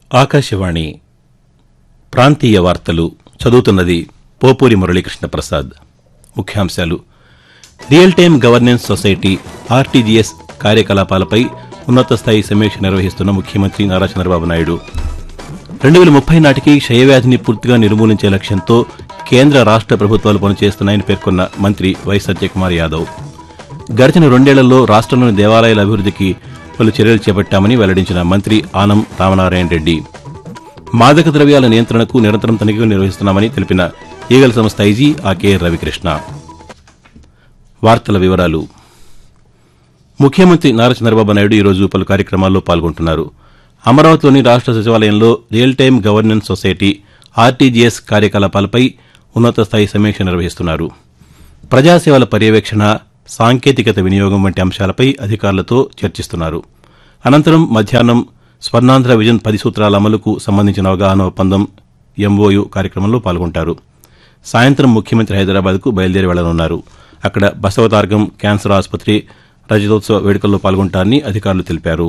ఆకాశవాణి ప్రాంతీయ వార్తలు చదువుతున్నది పోపూరి మురళీకృష్ణ ప్రసాద్ ముఖ్యాంశాలు real time governance society RTGS కార్యకలాపాలపై ఉన్నత స్థాయి సమీక్ష నిర్వహిస్తున్న ముఖ్యమంత్రి నారా చంద్రబాబు నాయుడు రెండు వేల ముప్పై నాటికి క్షయవ్యాధిని పూర్తిగా నిర్మూలించే లక్ష్యంతో కేంద్ర రాష్ట్ర ప్రభుత్వాలు పనిచేస్తున్నాయని పేర్కొన్న మంత్రి వై సత్యకుమార్ యాదవ్ గడిచిన రెండేళ్లలో రాష్ట్రంలోని దేవాలయాల అభివృద్ధికి పలు చర్యలు చేపట్టామని వెల్లడించిన మంత్రి ఆనం రామనారాయణ రెడ్డి మాదక ద్రవ్యాల నియంత్రణకు నిరంతరం తనిఖీలు నిర్వహిస్తున్నామని తెలిపిన ఈగల సంస్థ ఐజీ ఆకే రవికృష్ణ వార్తల వివరాలు ముఖ్యమంత్రి నారా చంద్రబాబు నాయుడు ఈరోజు పలు కార్యక్రమాల్లో పాల్గొంటున్నారు అమరావతిలోని రాష్ట్ర సచివాలయంలో real time governance society RTGS కార్యకలాపాలపై ఉన్నత స్థాయి సమీక్ష నిర్వహిస్తున్నారు ప్రజాసేవల పర్యవేక్షణ సాంకేతికత వినియోగం వంటి అంశాలపై అధికారులతో చర్చిస్తున్నారు అనంతరం మధ్యాహ్నం స్వర్ణాంధ్ర విజన్ పది సూత్రాల అమలుకు సంబంధించిన అవగాహన ఒప్పందం ఎంఓయు కార్యక్రమంలో పాల్గొంటారు సాయంత్రం ముఖ్యమంత్రి హైదరాబాద్కు బయలుదేరి వెళ్లనున్నారు అక్కడ బసవతార్గం క్యాన్సర్ ఆసుపత్రి రజతోత్సవ వేడుకల్లో పాల్గొంటారని అధికారులు తెలిపారు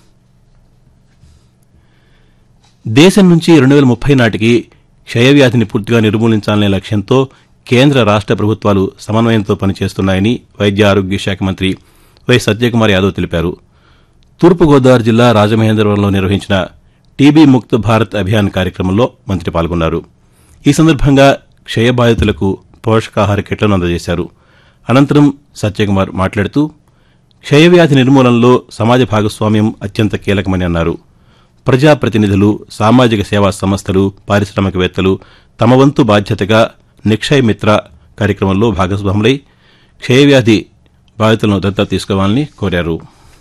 దేశం నుంచి రెండు వేల ముప్పై నాటికి క్షయవ్యాధిని పూర్తిగా నిర్మూలించాలనే లక్ష్యంతో కేంద్ర రాష్ట్ర ప్రభుత్వాలు సమన్వయంతో పనిచేస్తున్నాయని వైద్య ఆరోగ్య శాఖ మంత్రి వై సత్యకుమార్ యాదవ్ తెలిపారు తూర్పుగోదావరి జిల్లా రాజమహేంద్రవరంలో నిర్వహించిన టీబీ ముక్త్ భారత్ అభియాన్ కార్యక్రమంలో మంత్రి పాల్గొన్నారు ఈ సందర్భంగా క్షయ బాధితులకు పోషకాహార కిట్లను అందజేశారు అనంతరం సత్యకుమార్ మాట్లాడుతూ క్షయవ్యాధి నిర్మూలనలో సమాజ భాగస్వామ్యం అత్యంత కీలకమని అన్నారు ప్రజాప్రతినిధులు సామాజిక సేవా సంస్థలు పారిశ్రామికవేత్తలు తమ వంతు బాధ్యతగా నిక్షయ్ మిత్ర కార్యక్రమంలో భాగస్వాములై క్షయవ్యాధి బాధితులను దత్తత తీసుకోవాలని కోరారు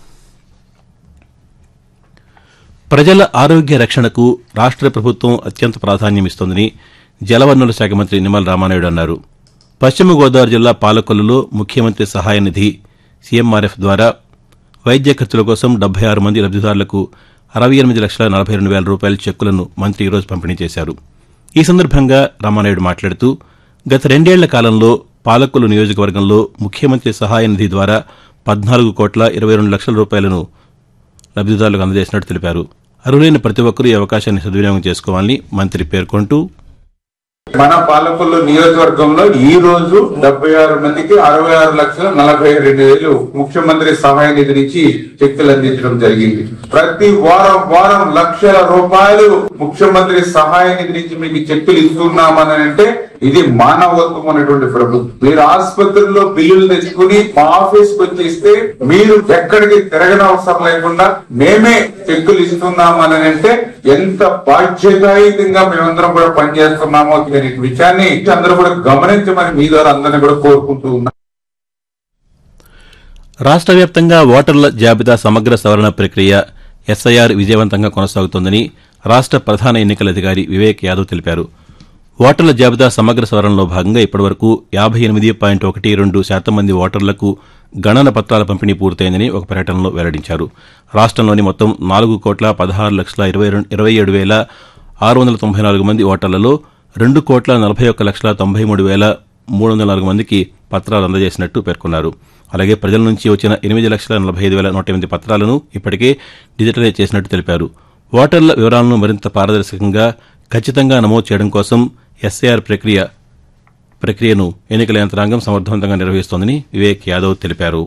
ప్రజల ఆరోగ్య రక్షణకు రాష్ట్ర ప్రభుత్వం అత్యంత ప్రాధాన్యమిస్తోందని జలవనరుల శాఖ మంత్రి నిమ్మల రామానాయుడు అన్నారు పశ్చిమ గోదావరి జిల్లా పాలకొల్లులో ముఖ్యమంత్రి సహాయ నిధి సీఎంఆర్ఎఫ్ ద్వారా వైద్య ఖర్చుల కోసం డెబ్బై ఆరు మంది లబ్దిదారులకు అరవై ఎనిమిది లక్షల నలభై రెండు వేల రూపాయల చెక్కులను మంత్రి ఈరోజు పంపిణీ చేశారు ఈ సందర్భంగా రామానాయుడు మాట్లాడుతూ గత రెండేళ్ల కాలంలో పాలకొల్లు నియోజకవర్గంలో ముఖ్యమంత్రి సహాయ నిధి ద్వారా పద్నాలుగు కోట్ల ఇరవై రెండు లక్షల రూపాయలను లబ్దిదారులకు అందజేసినట్టు తెలిపారు అర్హులైన ప్రతి ఒక్కరూ ఈ అవకాశాన్ని సద్వినియోగం చేసుకోవాలని మంత్రి పేర్కొంటూ మన పాలకొల్లు నియోజకవర్గంలో ఈ రోజు డెబ్బై ఆరు మందికి అరవై ఆరు లక్షల నలభై రెండు వేలు ముఖ్యమంత్రి సహాయ నిధి నుంచి చెక్కులు అందించడం జరిగింది ప్రతి వారం వారం లక్షల రూపాయలు ముఖ్యమంత్రి సహాయ నిధి నుంచి మీకు చెక్కులు ఇస్తున్నామని అంటే ఇది మానవత్వం అనేటువంటి ప్రభుత్వం మీరు ఆసుపత్రుల్లో బిల్లులు తెచ్చుకుని మా ఆఫీస్ కి వచ్చి ఇస్తే మీరు ఎక్కడికి తిరగని అవసరం లేకుండా మేమే చెక్కులు ఇస్తున్నామని అంటే ఎంత బాధ్యతాయుతంగా మేమందరం కూడా పనిచేస్తున్నామో అనే విషయాన్ని అందరూ కూడా గమనించమని మీ ద్వారా అందరినీ కూడా కోరుకుంటూ ఉన్నాం రాష్ట్ర వ్యాప్తంగా ఓటర్ల జాబితా సమగ్ర సవరణ ప్రక్రియ ఎస్ఐఆర్ విజయవంతంగా కొనసాగుతోందని రాష్ట్ర ప్రధాన ఎన్నికల అధికారి వివేక్ యాదవ్ తెలిపారు ఓటర్ల జాబితా సమగ్ర సవరణలో భాగంగా ఇప్పటివరకు యాభై ఎనిమిది పాయింట్ ఒకటి రెండు శాతం మంది ఓటర్లకు గణన పత్రాల పంపిణీ పూర్తయిందని ఒక ప్రకటనలో వెల్లడించారు రాష్ట్రంలోని మొత్తం నాలుగు కోట్ల పదహారు లక్షల ఇరవై రెండు ఇరవై ఏడు వేల ఆరు వందల తొంభై నాలుగు మంది ఓటర్లలో రెండు కోట్ల నలభై ఒక్క లక్షల తొంభై మూడు వేల మూడు వందల నాలుగు మందికి పత్రాలు అందజేసినట్టు పేర్కొన్నారు అలాగే ప్రజల నుంచి వచ్చిన ఎనిమిది లక్షల నలభై ఐదు వేల నూట ఎనిమిది పత్రాలను ఇప్పటికే డిజిటలైజ్ చేసినట్టు తెలిపారు ఓటర్ల వివరాలను మరింత పారదర్శకంగా ఖచ్చితంగా నమోదు చేయడం కోసం ఎస్ఐఆర్ ప్రక్రియ ప్రక్రియను ఎన్నికల యంత్రాంగం సమర్థవంతంగా నిర్వహిస్తోందని వివేక్ యాదవ్ తెలిపారు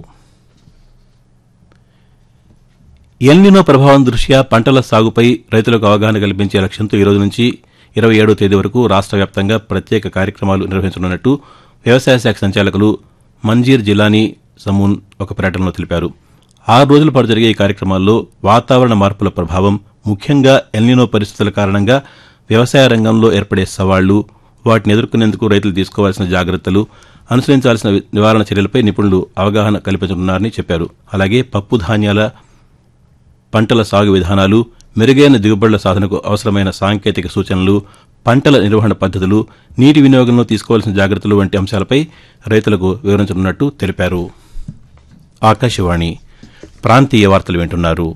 ఎల్నినో ప్రభావం దృష్ట్యా పంటల సాగుపై రైతులకు అవగాహన కల్పించే లక్ష్యంతో ఈ రోజు నుంచి ఇరవై ఏడో తేదీ వరకు రాష్ట్ర వ్యాప్తంగా ప్రత్యేక కార్యక్రమాలు నిర్వహించనున్నట్టు వ్యవసాయ శాఖ సంచాలకులు మంజీర్ జిలానీ సమూన్ ఒక ప్రకటనలో తెలిపారు ఆరు రోజుల పాటు జరిగే ఈ కార్యక్రమాల్లో వాతావరణ మార్పుల ప్రభావం ముఖ్యంగా ఎల్నినో పరిస్థితుల కారణంగా వ్యవసాయ రంగంలో ఏర్పడే సవాళ్లు వాటిని ఎదుర్కొనేందుకు రైతులు తీసుకోవాల్సిన జాగ్రత్తలు అనుసరించాల్సిన నివారణ చర్యలపై నిపుణులు అవగాహన కల్పించనున్నారని చెప్పారు అలాగే పప్పు ధాన్యాల పంటల సాగు విధానాలు మెరుగైన దిగుబడుల సాధనకు అవసరమైన సాంకేతిక సూచనలు పంటల నిర్వహణ పద్ధతులు నీటి వినియోగంలో తీసుకోవాల్సిన జాగ్రత్తలు వంటి అంశాలపై రైతులకు వివరించనున్నట్టు తెలిపారు ఆకాశవాణి ప్రాంతీయ వార్తలు వింటున్నారు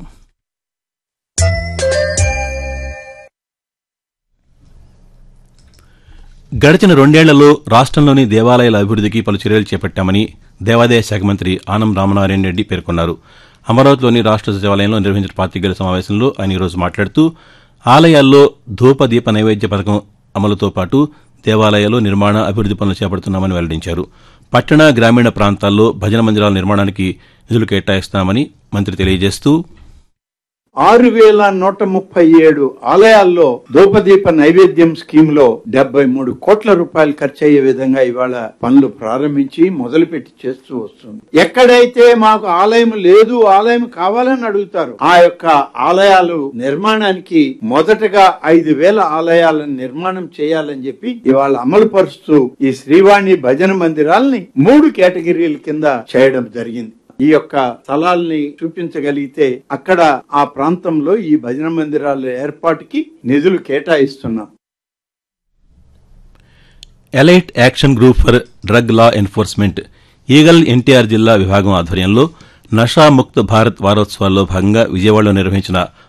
గడిచిన రెండేళ్లలో రాష్ట్రంలోని దేవాలయాల అభివృద్ధికి పలు చర్యలు చేపట్టామని దేవాదాయ శాఖ మంత్రి ఆనం రామనారాయణ రెడ్డి పేర్కొన్నారు అమరావతిలోని రాష్ట్ర సచివాలయంలో నిర్వహించిన పాతికేయుల సమావేశంలో ఆయన ఈరోజు మాట్లాడుతూ ఆలయాల్లో ధూప దీప నైవేద్య పథకం అమలుతో పాటు దేవాలయాల్లో నిర్మాణ అభివృద్ది పనులు చేపడుతున్నామని వెల్లడించారు పట్టణ గ్రామీణ ప్రాంతాల్లో భజన మందిరాల నిర్మాణానికి నిధులు కేటాయిస్తామని మంత్రి తెలియజేస్తూ ఆరు వేల నూట ముప్పై ఏడు ఆలయాల్లో ధూపదీప నైవేద్యం స్కీమ్ లో డెబ్బై మూడు కోట్ల రూపాయలు ఖర్చు అయ్యే విధంగా ఇవాళ పనులు ప్రారంభించి మొదలుపెట్టి చేస్తూ వస్తుంది ఎక్కడైతే మాకు ఆలయం లేదు ఆలయం కావాలని అడుగుతారు ఆ యొక్క ఆలయాలు నిర్మాణానికి మొదటగా ఐదు వేల ఆలయాలను నిర్మాణం చేయాలని చెప్పి ఇవాళ అమలు పరుస్తూ ఈ శ్రీవాణి భజన మందిరాల్ని మూడు కేటగిరీల కింద చేయడం జరిగింది ఈ యొక్క స్థలాల్ని చూపించగలిగితే అక్కడ ఆ ప్రాంతంలో ఈ భజన మందిరాల ఏర్పాటుకి నిధులు కేటాయిస్తున్నాం elite action group for drug law enforcement EAGLE NTR జిల్లా విభాగం ఆధ్వర్యంలో నషాముక్త్ భారత్ వారోత్సవాల్లో భాగంగా విజయవాడలో నిర్వహించిన